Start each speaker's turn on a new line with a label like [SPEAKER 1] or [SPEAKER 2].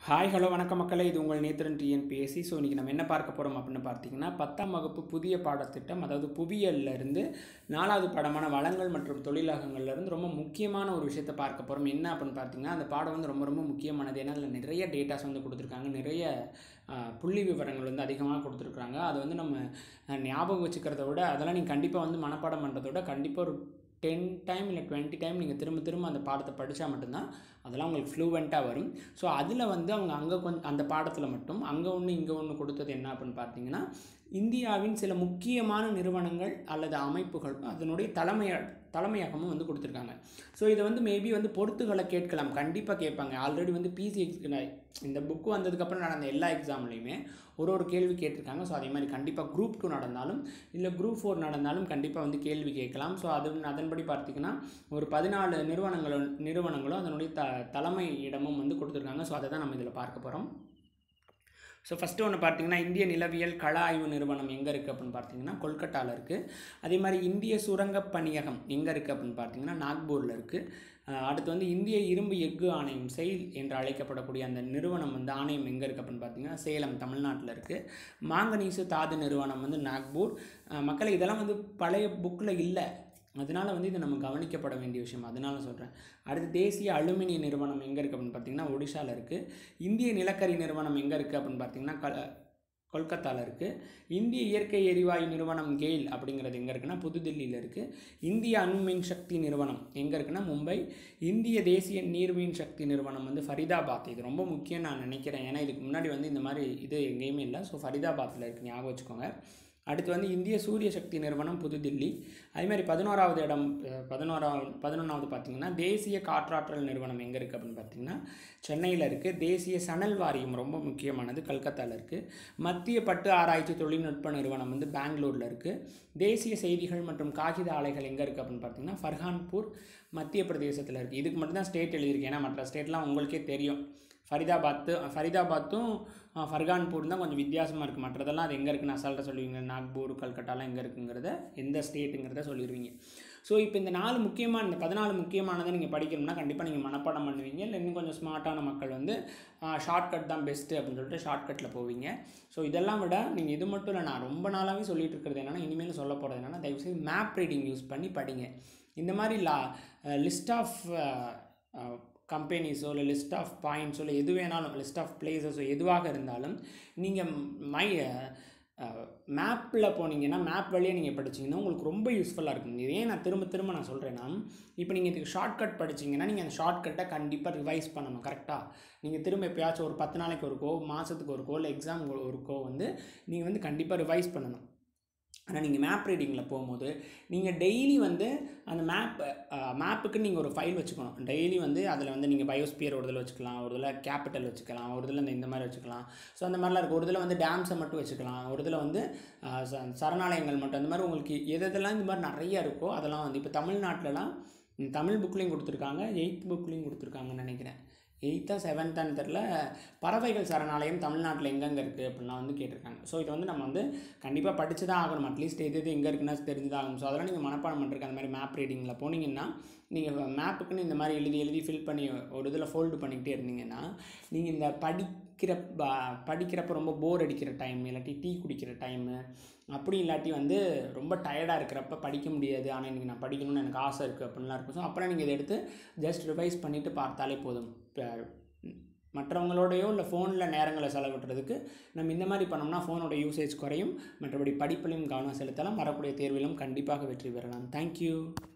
[SPEAKER 1] hi hello வணக்கம் மக்களே இது உங்கள் நேத்திரன் டிஎன்பிஎஸ்சி ஸோ இன்றைக்கி நம்ம என்ன பார்க்க போகிறோம் அப்படின்னு பார்த்தீங்கன்னா பத்தாம் வகுப்பு புதிய பாடத்திட்டம் அதாவது புவியியல்ல இருந்து நாலாவது பாடமான வளங்கள் மற்றும் தொழிலகங்கள்ல இருந்து ரொம்ப முக்கியமான ஒரு விஷயத்தை பார்க்க போகிறோம் என்ன அப்படின்னு பார்த்தீங்கன்னா அந்த பாடம் வந்து ரொம்ப ரொம்ப முக்கியமானது ஏன்னா அதில் நிறைய டேட்டாஸ் வந்து கொடுத்துருக்காங்க நிறைய ஆ, புள்ளி விவரங்கள் வந்து அதிகமாக கொடுத்துருக்காங்க அது வந்து நம்ம ஆ, ஞாபகம் வச்சுக்கிறத விட அதெல்லாம் நீங்கள் கண்டிப்பாக வந்து மனப்பாடம் பண்ணுறத விட கண்டிப்பாக ஒரு டென் டைம் இல்லை டுவெண்ட்டி டைம் நீங்கள் திரும்ப திரும்ப அந்த பாடத்தை படித்தா மட்டும்தான் அதெல்லாம் உங்களுக்கு ஃப்ளூவெண்ட்டாக வரும் ஸோ அதில் வந்து அவங்க அங்கே கொஞ்சம் அந்த பாடத்தில் மட்டும் அங்கே ஒன்று இங்கே ஒன்று கொடுத்தது என்ன அப்படின்னு பார்த்தீங்கன்னா இந்தியாவின் சில முக்கியமான நிறுவனங்கள் அல்லது அமைப்புகள் அதனுடைய தலைமைய தலைமையகமும் வந்து கொடுத்துருக்காங்க ஸோ இதை வந்து மேபி வந்து பொறுத்துகளை கேட்கலாம் கண்டிப்பாக கேட்பாங்க ஆல்ரெடி வந்து பிசி இந்த புக்கு வந்ததுக்கப்புறம் நடந்த எல்லா எக்ஸாம்லேயுமே ஒரு ஒரு கேள்வி கேட்டிருக்காங்க ஸோ அதே மாதிரி கண்டிப்பாக குரூப் டூ நடந்தாலும் இல்லை குரூப் ஃபோர் நடந்தாலும் கண்டிப்பாக வந்து கேள்வி கேட்கலாம் ஸோ அது அதன்படி பார்த்தீங்கன்னா ஒரு பதினாலு நிறுவனங்களும் நிறுவனங்களும் அதனுடைய த தலைமை இடமும் வந்து கொடுத்துருக்காங்க ஸோ அதை தான் நம்ம இதில் பார்க்க போகிறோம் ஸோ ஃபஸ்ட்டு ஒன்று பார்த்தீங்கன்னா இந்திய நிலவியல் கள ஆய்வு நிறுவனம் எங்கே இருக்குது அப்படின்னு பார்த்தீங்கன்னா கொல்கட்டாவில் இருக்குது அதே மாதிரி இந்திய சுரங்கப் பணியகம் எங்கே இருக்குது அப்படின்னு பார்த்தீங்கன்னா நாக்பூரில் இருக்குது அடுத்து வந்து இந்திய இரும்பு எஃகு ஆணையம் செயில் என்று அழைக்கப்படக்கூடிய அந்த நிறுவனம் வந்து ஆணையம் எங்கே இருக்குது அப்படின்னு பார்த்தீங்கன்னா சேலம் தமிழ்நாட்டில் இருக்குது மாங்கனீசு தாது நிறுவனம் வந்து நாக்பூர் அஹ் மக்களே இதெல்லாம் வந்து பழைய புக்கில் இல்லை அதனால வந்து இது நம்ம கவனிக்கப்பட வேண்டிய விஷயம் அதனால சொல்கிறேன் அடுத்து தேசிய அலுமினிய நிறுவனம் எங்கே இருக்குது அப்படின்னு பார்த்தீங்கன்னா ஒடிஷாவில் இருக்குது இந்திய நிலக்கரி நிறுவனம் எங்கே இருக்குது அப்படின்னு பார்த்தீங்கன்னா கல் கொல்கத்தாவில் இருக்குது இந்திய இயற்கை எரிவாயு நிறுவனம் கெயில் அப்படிங்கிறது எங்கே இருக்குன்னா புதுதில்லியில் இருக்குது இந்திய அணுமின் சக்தி நிறுவனம் எங்கே இருக்குன்னா மும்பை இந்திய தேசிய நீர்மின் சக்தி நிறுவனம் வந்து ஃபரிதாபாத் இது ரொம்ப முக்கியம் நான் நினைக்கிறேன் ஏன்னா இதுக்கு முன்னாடி வந்து இந்த மாதிரி இது எங்கேயுமே இல்லை ஸோ ஃபரிதாபாத்தில் இருக்குது ஞாபகம் வச்சுக்கோங்க அடுத்து வந்து இந்திய சூரிய சக்தி நிறுவனம் புதுதில்லி அதே மாதிரி பதினோராவது இடம் அஹ், பதினோராவது பதினொன்றாவது பார்த்தீங்கன்னா தேசிய காற்றாற்றல் நிறுவனம் எங்கே இருக்குது அப்படின்னு பார்த்தீங்கன்னா சென்னையில் இருக்குது தேசிய சணல் வாரியம் ரொம்ப முக்கியமானது கல்கத்தாவில் இருக்குது மத்திய பட்டு ஆராய்ச்சி தொழில்நுட்ப நிறுவனம் வந்து பெங்களூரில் இருக்குது தேசிய செய்திகள் மற்றும் காகித ஆலைகள் எங்கே இருக்குது அப்படின்னு பார்த்தீங்கன்னா ஃபர்ஹான்பூர் மத்திய பிரதேசத்தில் இருக்குது இதுக்கு மட்டும்தான் ஸ்டேட் எழுதியிருக்கு ஏன்னா மற்ற ஸ்டேட்லாம் உங்களுக்கே தெரியும் ஃபரிதாபாத்து ஃபரிதாபாத்தும் அஹ், ஃபர்கான்பூர் தான் கொஞ்சம் வித்தியாசமாக இருக்குது மற்றதெல்லாம் அது எங்கே இருக்குன்னு அசால்ட்டாக சொல்லுவீங்க நாக்பூர் கல்கட்டாலாம் எங்கே இருக்குங்கிறத எந்த ஸ்டேட்டுங்கிறத சொல்லிடுவீங்க ஸோ இப்போ இந்த நாலு முக்கியமான இந்த பதினாலு முக்கியமானதை நீங்கள் படிக்கணும்னா கண்டிப்பாக நீங்கள் மனப்பாடம் பண்ணுவீங்க இல்லை இன்னும் கொஞ்சம் ஸ்மார்ட்டான மக்கள் வந்து ஷார்ட்கட் தான் பெஸ்ட்டு அப்படின்னு சொல்லிட்டு ஷார்ட்கட்டில் போவீங்க ஸோ இதெல்லாம் விட நீங்கள் இது மட்டும் இல்லை நான் ரொம்ப நாளாகவே சொல்லிட்டு இருக்கிறது என்னென்னா இனிமேல் சொல்ல போகிறது என்னென்னா தயவுசெய்து மேப் ரீடிங் யூஸ் பண்ணி படிங்க இந்த மாதிரி லா லிஸ்ட் ஆஃப் கம்பெனிஸோ இல்லை லிஸ்ட் ஆஃப் பாயிண்ட்ஸோ இல்லை எது வேணாலும் லிஸ்ட் ஆஃப் பிளேசஸோ எதுவாக இருந்தாலும் நீங்கள் மை மேப்பில் போனீங்கன்னா மேப் வழியாக நீங்கள் படிச்சீங்கன்னா உங்களுக்கு ரொம்ப யூஸ்ஃபுல்லாக இருக்கும் இது ஏன் நான் திரும்ப திரும்ப நான் சொல்கிறேன்னா இப்போ நீங்கள் இதுக்கு ஷார்ட்கட் படிச்சீங்கன்னா நீங்கள் அந்த ஷார்ட்கட்டை கண்டிப்பாக ரிவைஸ் பண்ணணும் கரெக்டாக நீங்கள் திரும்ப எப்பயாச்சும் ஒரு பத்து நாளைக்கு ஒருக்கோ மாதத்துக்கு ஒருக்கோ இல்லை எக்ஸாம் ஒருக்கோ வந்து நீங்கள் வந்து கண்டிப்பாக ரிவைஸ் பண்ணணும் ஆனால் நீங்கள் மேப் ரீடிங்கில் போகும்போது நீங்கள் டெய்லி வந்து அந்த மேப் மேப்புக்கு நீங்கள் ஒரு ஃபைல் வச்சுக்கணும் டெய்லி வந்து அதில் வந்து நீங்கள் பயோஸ்பியர் ஒரு இதில் வச்சுக்கலாம் ஒரு இதில் கேபிட்டல் வச்சுக்கலாம் ஒரு இதில் இந்த இந்த மாதிரி வச்சுக்கலாம் ஸோ அந்த மாதிரிலாம் இருக்குது ஒரு இதில் வந்து டேம்ஸை மட்டும் வச்சுக்கலாம் ஒரு இதில் வந்து ஆஹ், ச- சரணாலயங்கள் மட்டும் அந்த மாதிரி உங்களுக்கு எது எதெல்லாம் இந்த மாதிரி நிறைய இருக்கோ அதெல்லாம் வந்து இப்போ தமிழ்நாட்டிலலாம் ம், தமிழ் புக்லேயும் கொடுத்துருக்காங்க எயித் புக்லேயும் கொடுத்துருக்காங்கன்னு நினைக்கிறேன் எயித்தா செவன்த்தான்னு தெரில பறவைகள் சரணாலயம் தமிழ்நாட்டில் எங்கெங்கே இருக்குது அப்படிலாம் வந்து கேட்டிருக்காங்க ஸோ இது வந்து நம்ம வந்து கண்டிப்பாக படிச்சு தான் ஆகணும் அட்லீஸ்ட் எது எது எங்கே இருக்குன்னா தெரிஞ்சு தான் ஆகணும் ஸோ அதெல்லாம் நீங்கள் மனப்பாடம் பண்ணுறதுக்கு அந்த மாதிரி மேப் ரீடிங்கில் போனீங்கன்னா நீங்கள் மேப்புக்குன்னு இந்த மாதிரி எழுதி எழுதி ஃபில் பண்ணி ஒரு இதில் ஃபோல்டு பண்ணிக்கிட்டே இருந்தீங்கன்னா நீங்கள் இந்த படிக்கிற ப- படிக்கிறப்ப ரொம்ப போர் அடிக்கிற டைம் இல்லாட்டி டீ குடிக்கிற டைமு அப்படி இல்லாட்டி வந்து ரொம்ப டயர்டாக இருக்கிறப்ப படிக்க முடியாது ஆனால் இன்றைக்கி நான் படிக்கணும்னு எனக்கு ஆசை இருக்குது அப்படின்லாம் இருக்கும் ஸோ அப்புறம் நீங்கள் இதை எடுத்து ஜஸ்ட் ரிவைஸ் பண்ணிவிட்டு பார்த்தாலே போதும் இப்ப, மற்றவங்களோடையோ இல்லை ஃபோனில் நேரங்களை செலவிடுறதுக்கு நம்ம இந்த மாதிரி பண்ணோம்னா ஃபோனோட யூசேஜ் குறையும் மற்றபடி படிப்பிலையும் கவனம் செலுத்தலாம் வரக்கூடிய தேர்விலும் கண்டிப்பாக வெற்றி பெறலாம் தேங்க்யூ